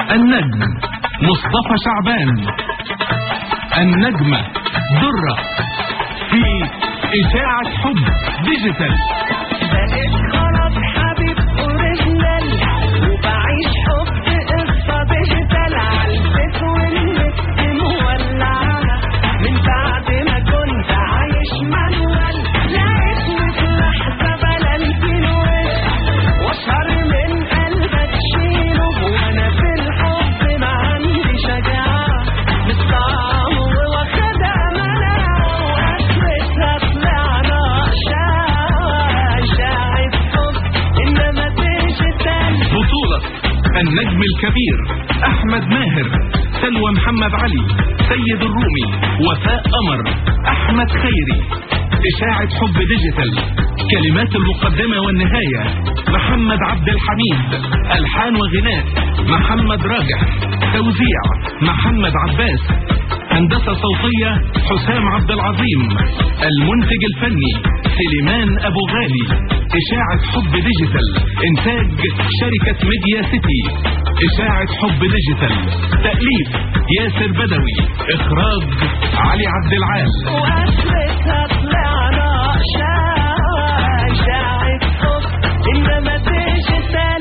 النجم مصطفى شعبان النجمة درة في إشاعة حب ديجيتال بقيت خلاص حبيب اوريجينال وبعيش حب قصه ديجيتال عالبيت والنت مولعه من بعد ما كنت عايش مانوال لقيتني في لحظه بلنتين وش واشهر من قلبك شيله وانا في الحب ما عندي شجاعه بالطعم واخدها مناعه واخرتها طلعنا اشاعه اشاعه حب انما ديجيتال بطولة النجم الكبير أحمد ماهر سلوى محمد علي سيد الرومي وفاء قمر أحمد خيري إشاعة حب ديجيتال كلمات المقدمة والنهاية محمد عبد الحميد ألحان وغناء محمد راجح توزيع محمد عباس هندسة صوتية حسام عبد العظيم المنتج الفني سليمان أبو غالي إشاعة حب ديجيتال إنتاج شركة ميديا سيتي إشاعة حب ديجيتال تأليف ياسر بدوي إخراج علي عبد العال واخرتها طلعنا اشاعه اشاعه حب انما ديجيتال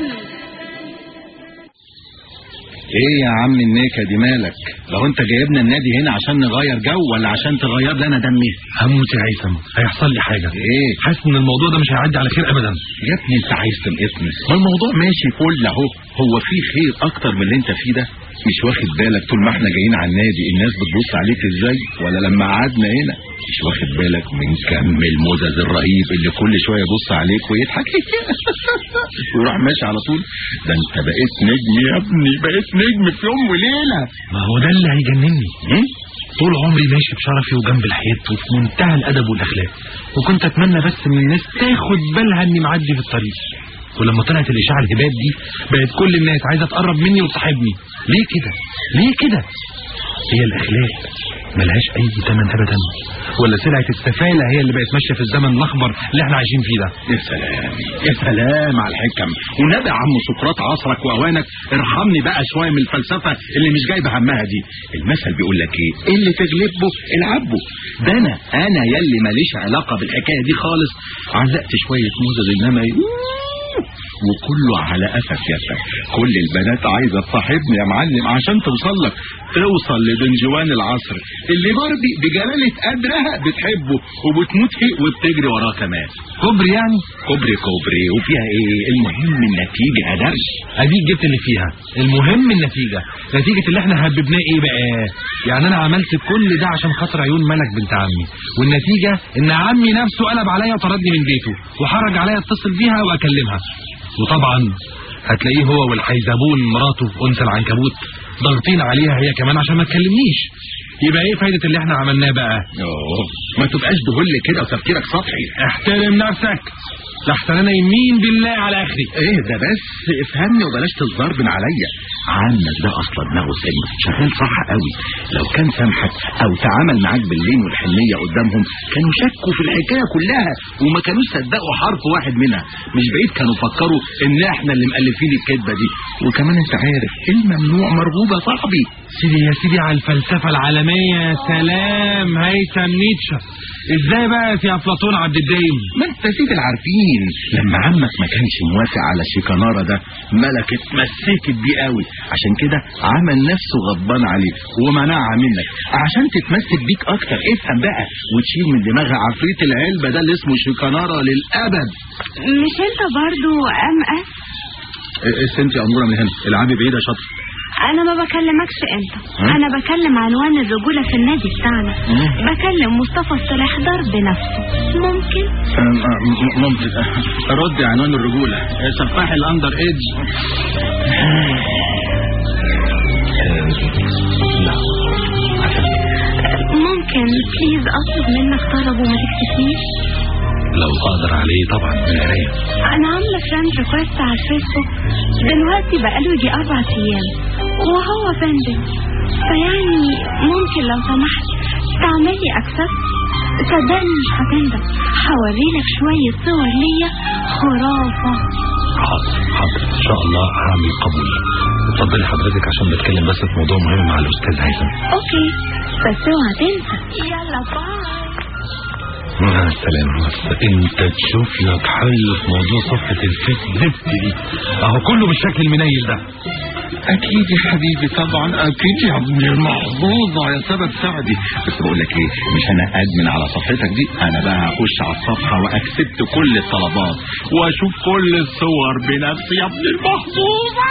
ايه يا عم النيكه دي مالك لو انت جايبنا النادي هنا عشان نغير جو ولا عشان تغير لنا دمي هموت يا هيثم هيحصل لي حاجة ايه حاسس ان الموضوع ده مش هيعدي على خير ابدا يا ابني انت عايز تنقصني ما الموضوع ماشي فل اهو هو في خير اكتر من اللي انت فيه ده مش واخد بالك طول ما احنا جايين على النادي الناس بتبص عليك ازاي ولا لما قعدنا هنا مش واخد بالك من كم المزز الرهيب اللي كل شويه يبص عليك ويضحك ويروح ماشي على طول ده انت بقيت نجم يا ابني بقيت نجم في يوم وليله ما هو ده اللي هيجنني هم؟ طول عمري ماشي بشرفي وجنب الحيط وفي منتهى الادب والاخلاق وكنت اتمنى بس من الناس تاخد بالها اني معدي في الطريق ولما طلعت الاشاعه الهباب دي بقت كل الناس عايزه تقرب مني وتصاحبني ليه كده ليه كده هي الاخلاق ملهاش اي ثمن ابدا ولا سلعه السفاله هي اللي بقت ماشيه في الزمن الاخضر اللي احنا عايشين فيه ده يا سلام يا سلام على الحكم ونبي عم سقراط عصرك واوانك ارحمني بقى شويه من الفلسفه اللي مش جايبه همها دي المثل بيقول لك ايه اللي تغلبه العبه ده انا انا يلي ماليش علاقه بالحكايه دي خالص علقت شويه موزز انما وكله على قفك يا فا كل البنات عايزه تصاحبني يا معلم عشان توصل لك توصل لدنجوان العصر اللي باربي بجلاله قدرها بتحبه وبتموت فيه وبتجري وراه كمان كوبري يعني كوبري كوبري وفيها ايه المهم النتيجه يا درش اديك جبت اللي فيها المهم النتيجه نتيجه اللي احنا هببناه ايه بقى يعني انا عملت كل ده عشان خاطر عيون ملك بنت عمي والنتيجه ان عمي نفسه قلب عليا وطردني من بيته وحرج عليا اتصل بيها واكلمها وطبعا هتلاقيه هو والحيزبون مراته انثى العنكبوت ضاغطين عليها هي كمان عشان ما تكلمنيش يبقى ايه فايده اللي احنا عملناه بقى أوه. ما تبقاش دهل كده وتفكيرك سطحي احترم نفسك لحسن انا يمين بالله على اخري ايه ده بس افهمني وبلاش تتضربن عليا عمك ده اصلا دماغه سم شغال صح قوي لو كان سامحك او تعامل معاك باللين والحنيه قدامهم كانوا شكوا في الحكايه كلها وما كانوش صدقوا حرف واحد منها مش بعيد كانوا فكروا ان احنا اللي مؤلفين الكذبه دي وكمان انت عارف الممنوع مرغوب يا صاحبي سيدي يا سيدي على الفلسفه العالميه يا سلام هيثم نيتشه ازاي بقى يا افلاطون عبد الدايم ما انت سيد العارفين لما عمك ما كانش موافق على شيكانارا ده ملك اتمسكت بيه قوي عشان كده عمل نفسه غضبان عليك ومنعها منك عشان تتمسك بيك اكتر افهم بقى وتشيل من دماغها عفريت العلبه ده اللي اسمه شيكانارا للابد مش انت برضو امقس انت يا اموره من هنا العبي بعيد يا شاطر انا ما بكلمكش انت ها؟ انا بكلم عنوان الرجولة في النادي بتاعنا مم. بكلم مصطفى الصالح دار بنفسه ممكن أم- أم- ممكن رد عنوان الرجوله سفاح الاندر ايدج ممكن بليز اطلب منك طلب وما تكتفنيش لو اقدر عليه طبعا من عينيا انا عامله فريند ريكوست على الفيسبوك دلوقتي بقاله يجي اربع ايام وهو بندنج فيعني ممكن لو سمحت تعملي اكسبت صدقني مش هتندم هوريلك شويه صور ليا خرافه حاضر حاضر ان شاء الله هعمل قبول اتفضلي حضرتك عشان بتكلم بس في موضوع مهم مع الاستاذ هيثم اوكي بس اوعى تنسى يلا باي مع السلامة بس انت تشوف لك حل في موضوع صفحة الفيس زفت دي اهو كله بالشكل المنيل ده اكيد يا حبيبي طبعا اكيد يا ابن المحظوظه يا سبب سعدي بس بقول لك ايه مش انا ادمن على صفحتك دي انا بقى هخش على الصفحه واكسبت كل الطلبات واشوف كل الصور بنفسي يا ابن المحظوظه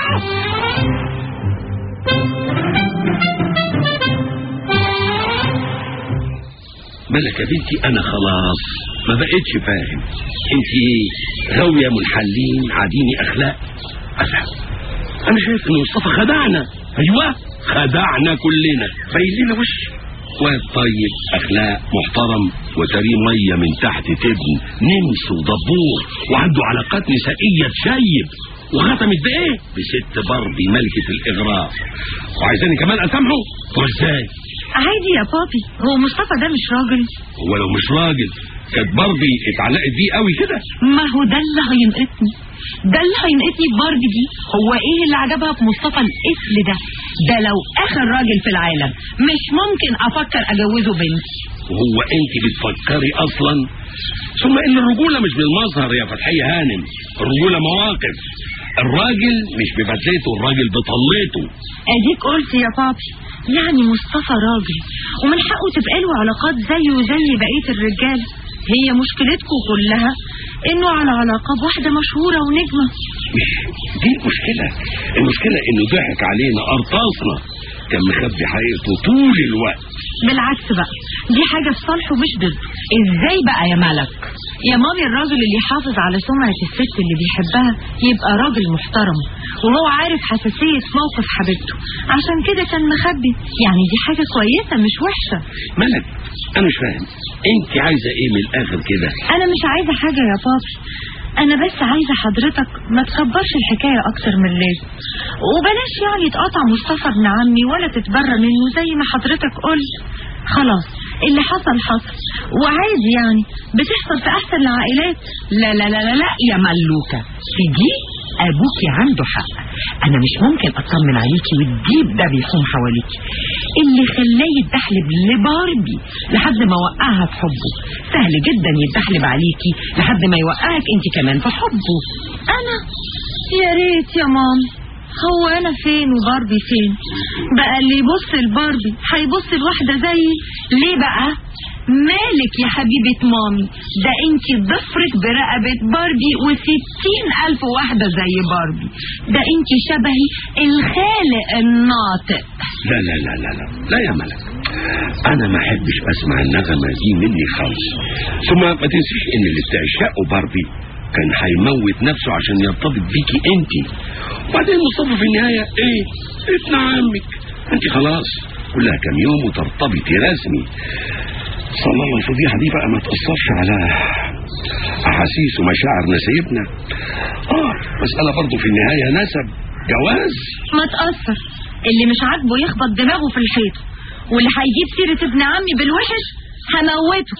مالك يا بنتي انا خلاص ما بقتش فاهم انت ايه غاوية منحلين عديني اخلاق افهم انا شايف ان مصطفى خدعنا ايوه خدعنا كلنا باين لنا وش واد طيب اخلاق محترم وتري ميه من تحت تبن نمس ودبور وعنده علاقات نسائيه تشيب وختمت بايه بست باربي ملكه الاغراء وعايزاني كمان اسامحه وازاي عادي يا بابي هو مصطفى ده مش راجل هو لو مش راجل كانت باربي اتعلقت بيه قوي كده ما هو ده اللي هينقصني ده اللي هينقصني في باربي دي هو ايه اللي عجبها في مصطفى القفل ده ده لو اخر راجل في العالم مش ممكن افكر اجوزه بنتي وهو انت بتفكري اصلا ثم ان الرجوله مش بالمظهر يا فتحيه هانم الرجوله مواقف الراجل مش ببدلته الراجل بطلته اديك قلت يا بابي يعني مصطفى راجل ومن حقه تبقى له علاقات زيه زي بقيه الرجال هي مشكلتكم كلها انه على علاقه بواحده مشهوره ونجمه مش دي المشكله المشكله انه ضحك علينا ارطاسنا كان مخبي حقيقته طول الوقت بالعكس بقى دي حاجه في صالحه مش ضده ازاي بقى يا ملك يا مامي الراجل اللي يحافظ على سمعة الست اللي بيحبها يبقى راجل محترم وهو عارف حساسية موقف حبيبته عشان كده كان مخبي يعني دي حاجة كويسة مش وحشة ملك انا مش فاهم انت عايزه ايه من الاخر كده انا مش عايزة حاجة يا بابي انا بس عايزة حضرتك ما تكبرش الحكاية اكتر من اللازم وبلاش يعني تقاطع مصطفى ابن عمي ولا تتبرى منه زي ما حضرتك قلت خلاص اللي حصل حصل وعادي يعني بتحصل في احسن العائلات لا لا لا لا, لا يا ملوكة في دي ابوكي عنده حق انا مش ممكن اطمن عليكي والديب ده بيحوم حواليكي اللي خلاه يتدحلب لباربي لحد ما وقعها في حبه سهل جدا يتدحلب عليكي لحد ما يوقعك انت كمان في حبه انا يا ريت يا مام هو انا فين وباربي فين بقى اللي يبص لباربي هيبص لواحده زيي ليه بقى مالك يا حبيبة مامي ده انت ضفرك برقبة باربي وستين ألف واحدة زي باربي ده انت شبهي الخالق الناطق لا لا لا لا لا لا يا ملك انا ما احبش اسمع النغمه دي مني خالص ثم ما تنسيش ان اللي بتعشقه باربي كان هيموت نفسه عشان يرتبط بيكي انت وبعدين مصطفى في النهايه ايه ابن عمك انت خلاص كلها كام يوم وترتبطي رسمي صلى الله الفضيحه دي بقى ما تاثرش على احاسيس ومشاعر نسيبنا اه مساله برضه في النهايه نسب جواز ما تأثر اللي مش عاجبه يخبط دماغه في الحيط واللي هيجيب سيرة ابن عمي بالوحش هموته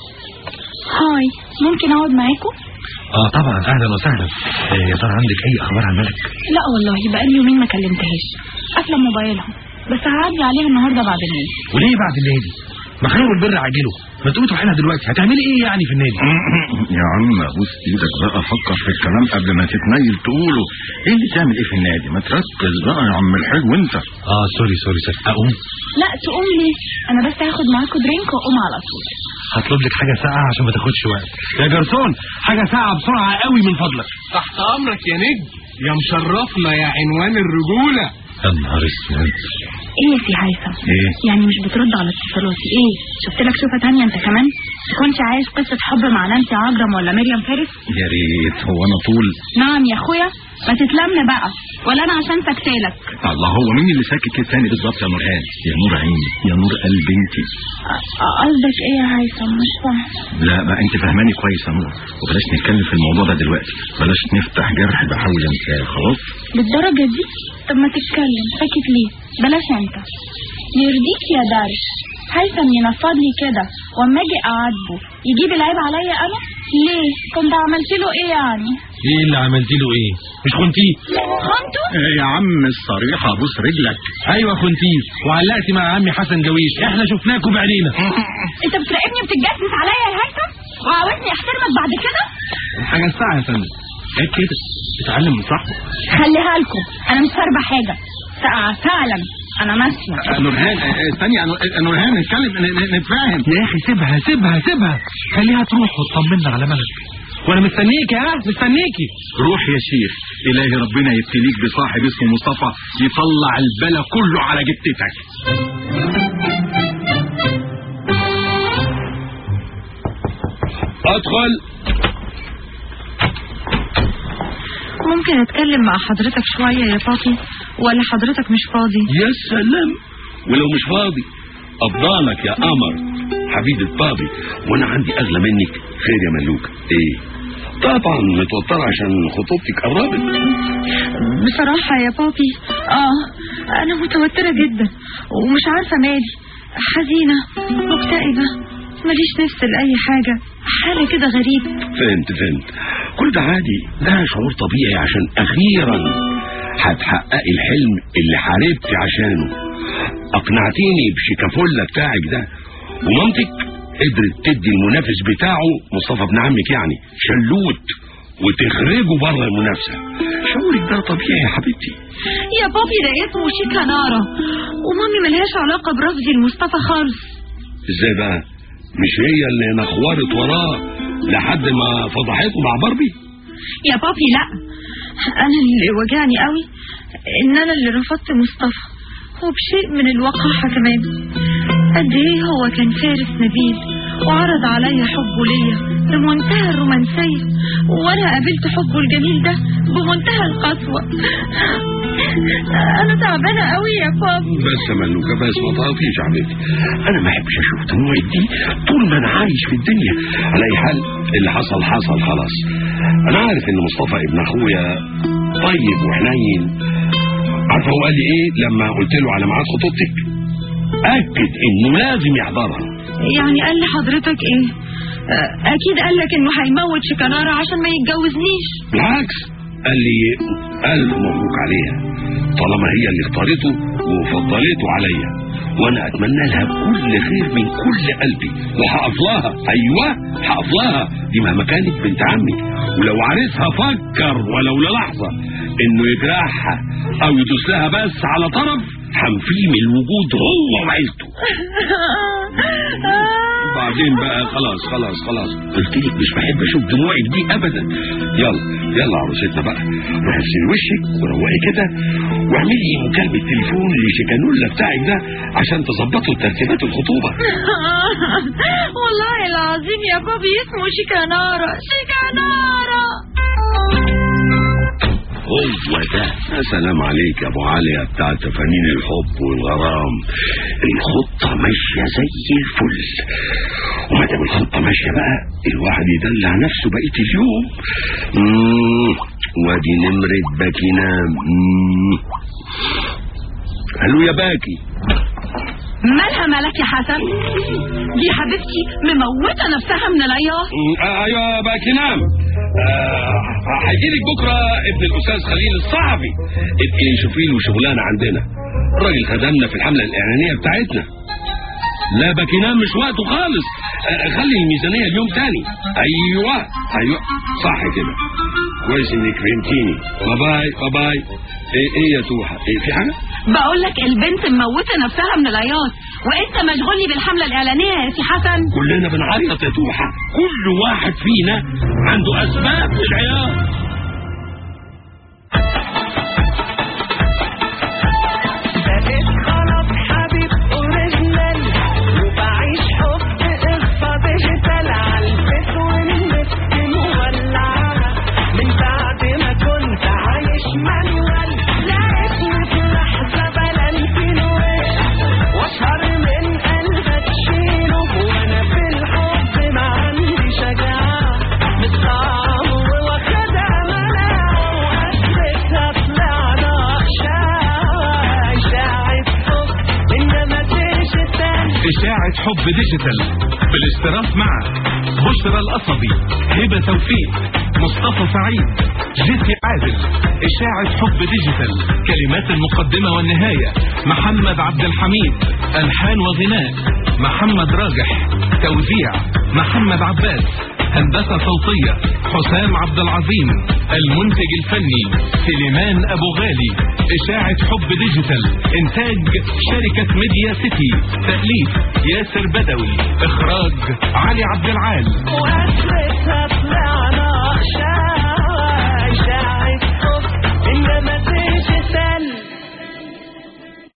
هاي ممكن اقعد معاكم اه طبعا اهلا وسهلا إيه يا ترى عندك اي اخبار عن ملك لا والله بقالي يومين ما كلمتهاش قافله موبايلها بس هعدي عليها النهارده بعد الليل وليه بعد النادي ما خير البر عاجله ما تقومي تروحي لها دلوقتي هتعملي ايه يعني في النادي يا عم بوس ايدك بقى فكر في الكلام قبل ما تتنيل تقوله ايه اللي تعمل ايه في النادي ما تركز بقى يا عم الحلو انت اه سوري سوري سوري اقوم لا تقوم ليه انا بس هاخد معاكم درينك واقوم على طول هطلب لك حاجه ساقعه عشان ما تاخدش وقت يا جرسون حاجه ساقعه بسرعه قوي من فضلك تحت امرك يا نجم يا مشرفنا يا عنوان الرجولة يا نهار اسود ايه يا سي هيثم ايه يعني مش بترد على اتصالاتي ايه شفت لك شوفه تانية انت كمان كنت عايش قصه حب مع نانسي عجرم ولا مريم فارس يا ريت هو انا طول نعم يا اخويا ما تتلم بقى ولا انا عشان سكتالك الله هو مين اللي ساكت كده تاني بالظبط يا نورهان يا نور عيني يا نور قلب انت قصدك ايه يا هيثم مش فاهم لا بقى انت فهماني كويس يا نور وبلاش نتكلم في الموضوع ده دلوقتي بلاش نفتح جرح بحاول انساه خلاص بالدرجه دي طب ما تتكلم ساكت ليه بلاش انت يرضيك يا درش هيثم ينفض لي كده واما اجي اعاتبه يجيب العيب عليا انا ليه كنت عملت له ايه يعني ايه اللي عملتي له ايه مش خنتيه خنته يا عم الصريحة ابوس رجلك ايوه خنتيز وعلقتي مع عمي حسن جويش احنا شفناكوا بعينينا انت بتراقبني وبتتجسس عليا يا هيثم وعاوزني احترمك بعد كده حاجة الساعة يا فندم عيب كده اتعلم من صاحبه خليها لكم انا مش فاربه حاجه ساعة فعلا انا ماشيه آه، نورهان آه، آه، استني يا نور- آه، نورهان نتكلم ن- ن- نتفاهم يا اخي سيبها سيبها سيبها خليها تروح وتطمنا على ملك وانا مستنيكي ها مستنيكي روح يا شيخ إلهي ربنا يبتليك بصاحب اسمه مصطفى يطلع البلا كله على جبتتك ادخل ممكن اتكلم مع حضرتك شوية يا بابي ولا حضرتك مش فاضي يا سلام ولو مش فاضي افضلك يا قمر حبيبة بابي وانا عندي اغلى منك خير يا ملوك ايه طبعا متوترة عشان خطوبتك قربت بصراحة يا بابي اه انا متوترة جدا ومش عارفة مالي حزينة مكتئبة ماليش نفس لأي حاجة حالة كده غريبة فهمت فهمت كل ده عادي ده شعور طبيعي عشان اخيرا هتحققي الحلم اللي حاربتي عشانه اقنعتيني بشيكافولا بتاعك ده ومامتك قدرت تدي المنافس بتاعه مصطفى ابن عمك يعني شلوت وتخرجه بره المنافسه شعورك ده طبيعي يا حبيبتي يا بابي ده اسمه شيكا نارا ومامي ملهاش علاقة برفضي المصطفى خالص ازاي بقى مش هي اللي نخورت وراه لحد ما فضحته مع باربي يا بابي لا انا اللي وجعني قوي ان انا اللي رفضت مصطفى وبشيء من الوقاحة كمان قد ايه هو كان فارس نبيل وعرض عليا حبه ليا بمنتهى الرومانسية وانا قابلت حبه الجميل ده بمنتهى القسوة انا تعبانة قوي يا بابي بس يا ملوكة بس ما تقاطيش يا حبيبتي انا ما احبش اشوف دموعك دي طول ما انا عايش في الدنيا على اي حال اللي حصل حصل خلاص انا عارف ان مصطفى ابن اخويا طيب وحنين عارفه هو قال لي ايه لما قلت له على ميعاد خطوبتك اكد انه لازم يحضرها يعني قال لحضرتك ايه آه، اكيد قال لك انه هيموت شيكانارا عشان ما يتجوزنيش بالعكس قال لي ألف مبروك عليها طالما هي اللي اختارته وفضلته عليا وانا اتمنى لها كل خير من كل قلبي وهقف لها ايوه هقف لها دي مهما كانت بنت عمي ولو عريسها فكر ولو للحظه انه يجرحها او يدوس لها بس على طرف هنفيه من الوجود هو وعيلته وبعدين بقى خلاص خلاص خلاص قلت لك مش بحب اشوف دموعك دي ابدا يلا يلا عروستنا بقى روحي اغسلي وشك وروقي كده واعملي مكالمه تليفون لشيكانولا بتاعك ده عشان تظبطوا ترتيبات الخطوبه والله العظيم يا بابي اسمه شيكانارا شيكانارا هو ده يا سلام عليك يا ابو علي بتاع تفانين الحب والغرام الخطه ماشيه زي الفل وما دام الخطه ماشيه بقى الواحد يدلع نفسه بقيه اليوم مم، وادي نمره باكي نام مم. الو يا باكي مالها مالك يا حسن دي حبيبتي مموتة نفسها من العياط مم، آه، ايوه باكي نام هيجي لك بكره ابن الاستاذ خليل الصحفي ابقي شوفي له شغلانه عندنا الراجل خدمنا في الحمله الاعلانيه بتاعتنا لا باكينام مش وقته خالص آه، خلي الميزانيه اليوم تاني ايوه ايوه صح كده كويس انك فهمتيني باي باي باي باي ايه ايه يا توحه ايه في حاجه بقول لك البنت مموتة نفسها من العياط وانت مشغولني بالحملة الإعلانية يا سي حسن كلنا بنعيط يا توحه كل واحد فينا عنده اسباب للعياط بقيت خلاص حبيب اوريجينال وبعيش حب قصة ديجيتال عالفيس والمسكن مولعة من بعد ما كنت عايش مانوال لقيتني في لحظة بلانتينو واشهر من قلبك شيله وانا في الحب ما عندي شجاعة مستعار واخدها مناعة واثبتها طلعنا اشاعة اشاعة حب انما ديجيتال إشاعة حب ديجيتال بالاشتراك مع بشرى القصبي هبة توفيق مصطفى سعيد جيسي عادل إشاعة حب ديجيتال كلمات المقدمة والنهاية محمد عبد الحميد ألحان وغناء محمد راجح توزيع محمد عباس هندسة صوتية حسام عبد العظيم المنتج الفني سليمان أبو غالي إشاعة حب ديجيتال إنتاج شركة ميديا سيتي تأليف ياسر بدوي إخراج علي عبد العال وأسرق